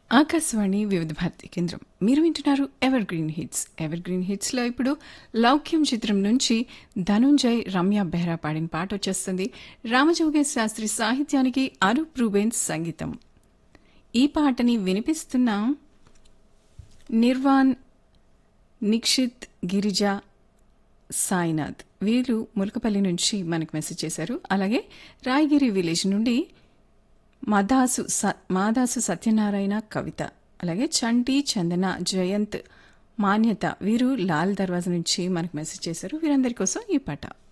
ఆకాశవాణి వివిధ భారతి కేంద్రం మీరు వింటున్నారు evergreen hits evergreen hits లో ఇప్పుడు లౌక్యం చిత్రం నుంచి ధనుంజయ్ రమ్య బెహ్రా పాడిన పాట వచ్చేస్తుంది రామజోగేశ్ శాస్త్రి సాహిత్యానికి అరూప్ రూబెన్స్ సంగీతం ఈ పాటని వినిపిస్తున్న నిర్వాణ్ నిక్షిత్ గిరిజ సాయినాథ్ వీళ్ళు ములకపల్లి నుంచి మనకు మెసేజ్ చేశారు అలాగే రాయగిరి విలేజ్ నుండి మదాసు స- మాదాసు సత్యనారాయణ కవిత అలాగే చంటి చందన జయంత్ మాన్యత వీరు లాల్ దర్వాజా నుంచి మనకు మెసేజ్ చేశారు వీరందరి కోసం ఈ పాట